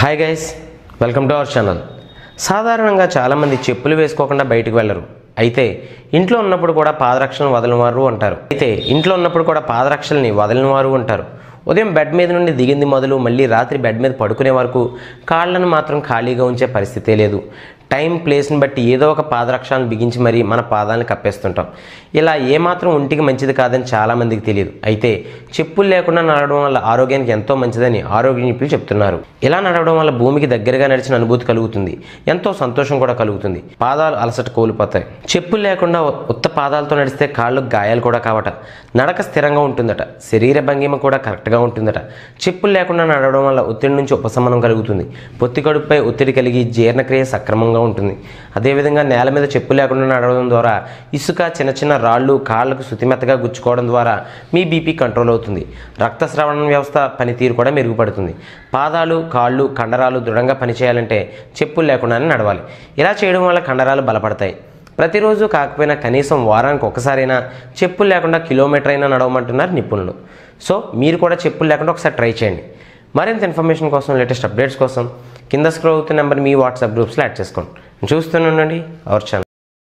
hi guys welcome to our channel సాధారణంగా చాలామంది చెప్పులు వేసుకోకుండా బయటకు వెళ్ళరు అయితే ఇంట్లో ఉన్నప్పుడు కూడా పాదరక్షలను వదలనివారు అంటారు అయితే ఇంట్లో ఉన్నప్పుడు కూడా పాదరక్షల్ని వదలనివారు అంటారు ఉదయం బెడ్ మీద నుండి దిగింది మొదలు మళ్ళీ రాత్రి బెడ్ మీద పడుకునే వరకు కాళ్ళను మాత్రం ఖాళీగా ఉంచే పరిస్థితే లేదు టైం ప్లేస్ని బట్టి ఏదో ఒక పాదరక్షలను బిగించి మరీ మన పాదాలను కప్పేస్తుంటాం ఇలా ఏమాత్రం ఒంటికి మంచిది కాదని చాలామందికి తెలియదు అయితే చెప్పులు లేకుండా నడవడం వల్ల ఆరోగ్యానికి ఎంతో మంచిదని ఆరోగ్య నిపుణులు చెప్తున్నారు ఇలా నడవడం వల్ల భూమికి దగ్గరగా నడిచిన అనుభూతి కలుగుతుంది ఎంతో సంతోషం కూడా కలుగుతుంది పాదాలు అలసట కోల్పోతాయి చెప్పులు లేకుండా ఉత్త పాదాలతో నడిస్తే కాళ్ళు గాయాలు కూడా కావట నడక స్థిరంగా ఉంటుందట శరీర భంగిమ కూడా కరెక్ట్గా ఉంటుందట చెప్పులు లేకుండా నడవడం వల్ల ఒత్తిడి నుంచి ఉపశమనం కలుగుతుంది పొత్తి కడుపుపై ఒత్తిడి కలిగి జీర్ణక్రియ సక్రమంగా ఉంటుంది అదేవిధంగా నేల మీద చెప్పు లేకుండా నడవడం ద్వారా ఇసుక చిన్న చిన్న రాళ్ళు కాళ్ళకు శుతిమెత్తగా గుచ్చుకోవడం ద్వారా మీ బీపీ కంట్రోల్ అవుతుంది రక్తస్రవణ వ్యవస్థ పనితీరు కూడా మెరుగుపడుతుంది పాదాలు కాళ్ళు కండరాలు దృఢంగా పనిచేయాలంటే చెప్పులు లేకుండానే నడవాలి ఇలా చేయడం వల్ల కండరాలు బలపడతాయి ప్రతిరోజు కాకపోయినా కనీసం వారానికి ఒకసారైనా చెప్పులు లేకుండా కిలోమీటర్ అయినా నడవమంటున్నారు నిపుణులు సో మీరు కూడా చెప్పులు లేకుండా ఒకసారి ట్రై చేయండి మరింత ఇన్ఫర్మేషన్ కోసం లేటెస్ట్ అప్డేట్స్ కోసం కింద స్క్రోల్ అవుతున్న నెంబర్ మీ వాట్సాప్ గ్రూప్స్లో యాడ్ చేసుకోండి చూస్తూనే ఉండండి అవర్ ఛానల్